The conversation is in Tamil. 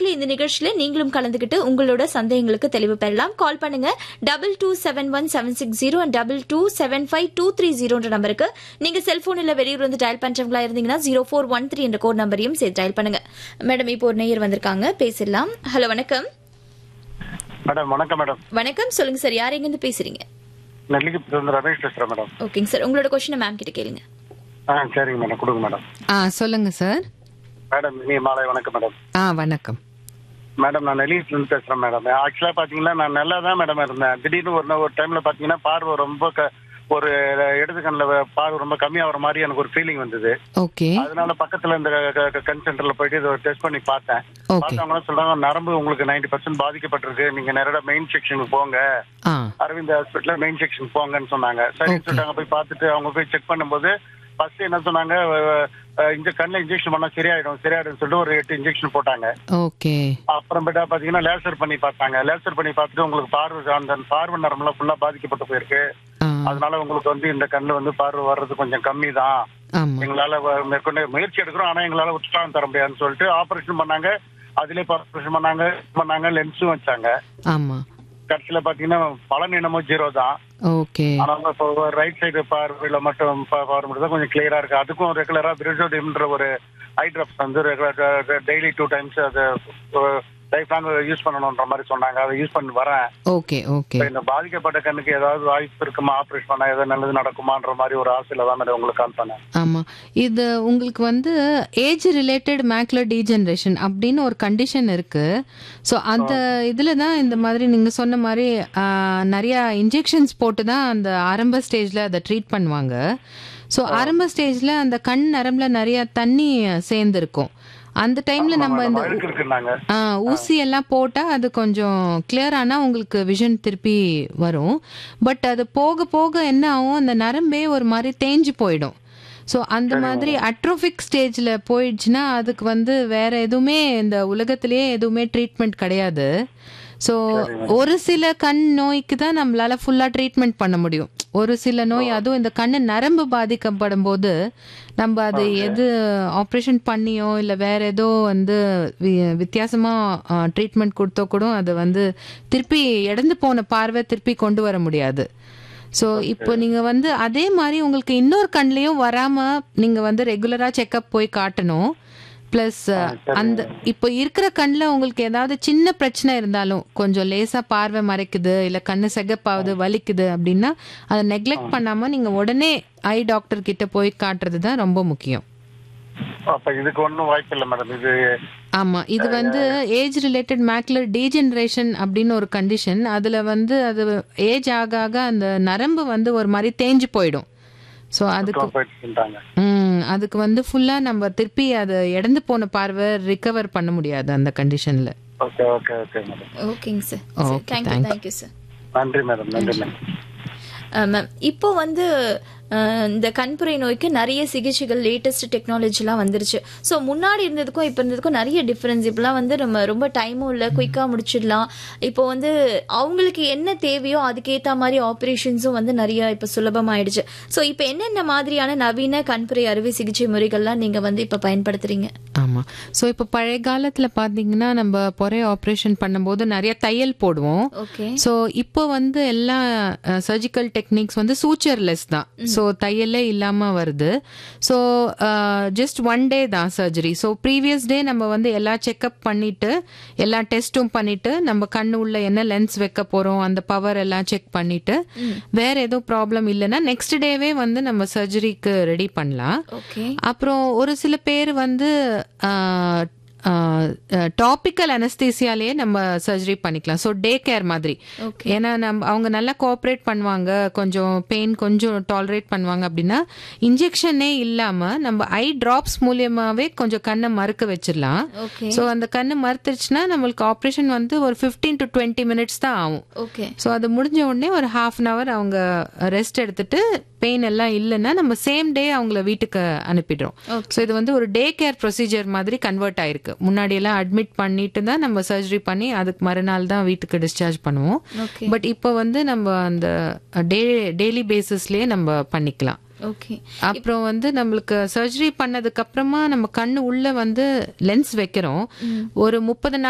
நேர்களை இந்த நிகழ்ச்சியில நீங்களும் கலந்துக்கிட்டு உங்களோட சந்தேகங்களுக்கு தெளிவு பெறலாம் கால் பண்ணுங்க double two seven one seven six zero double two seven five two three ஜீரோன்ற நம்பருக்கு நீங்க செல்போன் இல்ல வெளியூர் வந்து டயல் பண்றவங்களா இருந்தீங்கன்னா ஜீரோ ஃபோர் ஒன் த்ரீ என்ற கோட் நம்பரையும் சேர்த்து டயல் பண்ணுங்க மேடம் இப்போ ஒரு நேயர் வந்திருக்காங்க பேசிடலாம் ஹலோ வணக்கம் மேடம் வணக்கம் மேடம் வணக்கம் சொல்லுங்க சார் யார் எங்க இருந்து பேசுறீங்க நெல்லிக்கு இருந்து ரமேஷ் பேசுறேன் மேடம் ஓகேங்க சார் உங்களோட கொஸ்டினை மேம் கிட்ட கேளுங்க ஆ சரிங்க மேடம் கொடுங்க மேடம் ஆ சொல்லுங்க சார் மேடம் இனி மாலை வணக்கம் மேடம் ஆ வணக்கம் மேடம் நான் நெல்லியில இருந்து பேசுறேன் மேடம் ஆக்சுவலா பாத்தீங்கன்னா நான் நல்லா தான் மேடம் இருந்தேன் திடீர்னு ஒரு நா- ஒரு டைம்ல பாத்தீங்கன்னா பார்வை ரொம்ப க- ஒரு இடது கண்ணில் பார்வை ரொம்ப கம்மியாகிற மாதிரி எனக்கு ஒரு ஃபீலிங் வந்தது ஓகே அதனால பக்கத்துல இந்த கண் சென்டர்ல போயிட்டு இதை டெஸ்ட் பண்ணி பார்த்தேன் ஓகே பார்த்தவங்க சொல்றாங்க நரம்பு உங்களுக்கு 90% பர்சன்ட் பாதிக்கப்பட்டிருக்கு நீங்க நேரடியா மெயின் செக்ஷனுக்கு போங்க ஆ அரவிந்த் ஹாஸ்பிட்டல்ல மெயின் செக்ஷன் போங்கன்னு சொன்னாங்க சரின்னு Okay. சொல்லிட்டாங்க போய் பார்த்துட்டு அவங்க போய் செக் பண்ணும்போது ஃபர்ஸ்ட் என்ன சொன்னாங்க அஹ், அஹ், இந்த கண்ணில் இன்ஜெக்ஷன் பண்ணா சரியாயிடும் சரியாயிடும் சொல்லிட்டு ஒரு எட்டு இன்ஜெக்ஷன் போட்டாங்க ஓகே அப்புறமேட்டா பாத்தீங்கன்னா லேசர் பண்ணி பார்த்தாங்க லேசர் பண்ணி பார்த்துட்டு உங்களுக்கு பார்வை அந்த பார்வை நரம்புலாம் ஃபுல்லா பாதிக்கப்பட்டு போயிருக்கு ஆ அதனால உங்களுக்கு வந்து இந்த கண்ணுல வந்து பார்வை வர்றது கொஞ்சம் கம்மி தான் ஆமா எங்களால வ- மேற்கொண்டு முயற்சி எடுக்கிறோம் ஆனா எங்களால உற்சாகம் தர முடியாதுன்னு சொல்லிட்டு ஆபரேஷன் பண்ணாங்க அதுலயே ஆபரேஷன் பண்ணாங்க பண்ணாங்க லென்ஸும் வச்சாங்க ஆமா கடைசியில பாத்தீங்கன்னா பலன் என்னமோ ஜீரோ தான் ஓகே ஆனா இப்போ ரைட் சைடு பார்வையில மட்டும் பா- பார்வை மட்டும் தான் கொஞ்சம் கிளியரா இருக்கு அதுக்கும் ரெகுலரா பிரிசோடியம்ன்ற ஒரு ஐ ட்ராப்ஸ் வந்து டெய்லி டூ டைம்ஸ் அது லைஃப் லாங் யூஸ் பண்ணணும்ன்ற மாதிரி சொன்னாங்க அதை யூஸ் பண்ணி வரேன் ஓகே ஓகே இப்ப இந்த பாதிக்கப்பட்ட கண்ணுக்கு ஏதாவது வாய்ப்பு இருக்குமா ஆபரேஷன் பண்ணா ஏதாவது நல்லது நடக்குமான்ற மாதிரி ஒரு ஆசையில தான் மேடம் உங்களுக்கு கால் பண்ணேன் ஆமா இது உங்களுக்கு வந்து ஏஜ் ரிலேட்டட் மேக்லர் டீஜெனரேஷன் அப்படின்னு ஒரு கண்டிஷன் இருக்கு ஸோ அந்த இதில் தான் இந்த மாதிரி நீங்கள் சொன்ன மாதிரி ஆ, நிறைய இன்ஜெக்ஷன்ஸ் போட்டு தான் அந்த ஆரம்ப ஸ்டேஜில் அதை ட்ரீட் பண்ணுவாங்க ஸோ ஆரம்ப ஸ்டேஜில் அந்த கண் நரம்புல நிறைய தண்ணி சேர்ந்துருக்கும் அந்த டைம்ல நம்ம இந்த அழுக்கு இருக்குன்னாங்க ஆ, ஊசி எல்லாம் போட்டா அது கொஞ்சம் கிளியர் ஆனா உங்களுக்கு விஷன் திருப்பி வரும் பட் அது போக போக என்ன ஆகும் அந்த நரம்பே ஒரு மாதிரி தேஞ்சு போயிடும் ஸோ அந்த மாதிரி அட்ரோஃபிக் ஸ்டேஜில் போயிடுச்சுன்னா அதுக்கு வந்து வேற எதுவுமே இந்த உலகத்திலேயே எதுவுமே ட்ரீட்மெண்ட் கிடையாது ஸோ ஒரு சில கண் நோய்க்கு தான் நம்மளால ஃபுல்லாக ட்ரீட்மெண்ட் பண்ண முடியும் ஒரு சில நோய் அதுவும் இந்த கண்ணு நரம்பு பாதிக்கப்படும் போது நம்ம அது எது ஆப்ரேஷன் பண்ணியோ இல்லை வேற ஏதோ வந்து வி- வித்தியாசமா ட்ரீட்மெண்ட் கொடுத்தோ கூட அது வந்து திருப்பி இழந்து போன பார்வை திருப்பி கொண்டு வர முடியாது ஸோ இப்போ நீங்க வந்து அதே மாதிரி உங்களுக்கு இன்னொரு கண்லேயும் வராம நீங்க வந்து ரெகுலரா செக்கப் போய் காட்டணும் ப்ளஸ் அந்த இப்போ இருக்கிற கண்ணில் உங்களுக்கு ஏதாவது சின்ன பிரச்சனை இருந்தாலும் கொஞ்சம் லேசா பார்வை மறைக்குது இல்லை கண்ணு செகப்பாகுது வலிக்குது அப்படின்னா அதை நெக்லெக்ட் பண்ணாம நீங்க உடனே ஐ டாக்டர் கிட்ட போய் காட்டுறது தான் ரொம்ப முக்கியம் அப்ப இதுக்கு ஒன்றும் வாய்ப்பு இல்லை மேடம் இது ஆமா இது வந்து ஏஜ் ரிலேட்டட் மேக்லர் டீஜெனரேஷன் அப்படின்னு ஒரு கண்டிஷன் அதுல வந்து அது ஏஜ் ஆக ஆக அந்த நரம்பு வந்து ஒரு மாதிரி தேஞ்சு போயிடும் ஸோ அதுக்கு போயிட்டுட்டாங்க ம் அதுக்கு வந்து ஃபுல்லா நம்ம திருப்பி அதை இழந்து போன பார்வை ரிகவர் பண்ண முடியாது அந்த கண்டிஷன்ல ஓகே ஓகே ஓகே மேடம் ஓகேங்க sir Okay, thank you thank you. Thank you sir நன்றி மேடம் நன்றி மேடம் மேம் இப்போ வந்து அஹ், இந்த கண்புரை நோய்க்கு நிறைய சிகிச்சைகள் லேட்டஸ்ட் டெக்னாலஜிலாம் வந்துருச்சு ஸோ முன்னாடி இருந்ததுக்கும் இப்போ இருந்ததுக்கும் நிறைய டிஃப்ரென்ஸ் இப்போலாம் வந்து நம்ம ரொம்ப டைமும் இல்லை குயிக்காக முடிச்சிடலாம் இப்போ வந்து அவங்களுக்கு என்ன தேவையோ அதுக்கேற்ற மாதிரி ஆப்ரேஷன்ஸும் வந்து நிறைய இப்போ சுலபமாயிடுச்சு ஸோ இப்போ என்னென்ன மாதிரியான நவீன கண்புரை அறுவை சிகிச்சை முறைகள்லாம் நீங்கள் வந்து இப்போ பயன்படுத்துறீங்க ஆமா ஸோ இப்போ பழைய காலத்துல பாத்தீங்கன்னா நம்ம பொறை ஆப்ரேஷன் பண்ணும்போது நிறைய தையல் போடுவோம் ஓகே ஸோ இப்போ வந்து எல்லா சர்ஜிக்கல் டெக்னிக்ஸ் வந்து சூச்சர்லெஸ் தான் ஸோ தையலே இல்லாமல் வருது ஸோ ஜஸ்ட் ஒன் டே தான் சர்ஜரி ஸோ ப்ரீவியஸ் டே நம்ம வந்து எல்லா செக்கப் பண்ணிட்டு எல்லா டெஸ்ட்டும் பண்ணிட்டு நம்ம கண்ணு உள்ள என்ன லென்ஸ் வைக்க போகிறோம் அந்த பவர் எல்லாம் செக் பண்ணிட்டு வேற எதுவும் ப்ராப்ளம் இல்லைன்னா நெக்ஸ்ட் டேவே வந்து நம்ம சர்ஜரிக்கு ரெடி பண்ணலாம் ஓகே அப்புறம் ஒரு சில பேர் வந்து டாபிக்கல் அனஸ்தீசியாலேயே நம்ம சர்ஜரி பண்ணிக்கலாம் ஸோ டே கேர் மாதிரி ஏன்னா நம்ம அவங்க நல்லா கோஆப்ரேட் பண்ணுவாங்க கொஞ்சம் பெயின் கொஞ்சம் டாலரேட் பண்ணுவாங்க அப்படின்னா இன்ஜெக்ஷனே இல்லாமல் நம்ம ஐ டிராப்ஸ் மூலியமாவே கொஞ்சம் கண்ணை மறுக்க வச்சிடலாம் ஓகே ஸோ அந்த கண்ணு மறுத்துருச்சுன்னா நம்மளுக்கு ஆப்ரேஷன் வந்து ஒரு ஃபிஃப்டீன் டு டுவெண்ட்டி மினிட்ஸ் தான் ஆகும் ஓகே ஸோ அது முடிஞ்ச உடனே ஒரு ஹாஃப் அன் ஹவர் அவங்க ரெஸ்ட் எடுத்துட்டு பெயின் எல்லாம் இல்லைன்னா நம்ம சேம் டே அவங்கள வீட்டுக்கு அனுப்பிடுறோம் ஸோ இது வந்து ஒரு டே கேர் ப்ரொசீஜர் மாதிரி கன்வெர்ட் ஆயிருக்கு முன்னாடி எல்லாம் அட்மிட் பண்ணிட்டு தான் நம்ம சர்ஜரி பண்ணி அதுக்கு மறுநாள் தான் வீட்டுக்கு டிஸ்சார்ஜ் பண்ணுவோம் ஓகே பட் இப்போ வந்து நம்ம அந்த டே டெய்லி பேசிஸ்லயே நம்ம பண்ணிக்கலாம் ஓகே அப்புறம் வந்து நம்மளுக்கு சர்ஜரி பண்ணதுக்கு அப்புறமா நம்ம கண்ணு உள்ள வந்து லென்ஸ் வைக்கிறோம் ஒரு முப்பது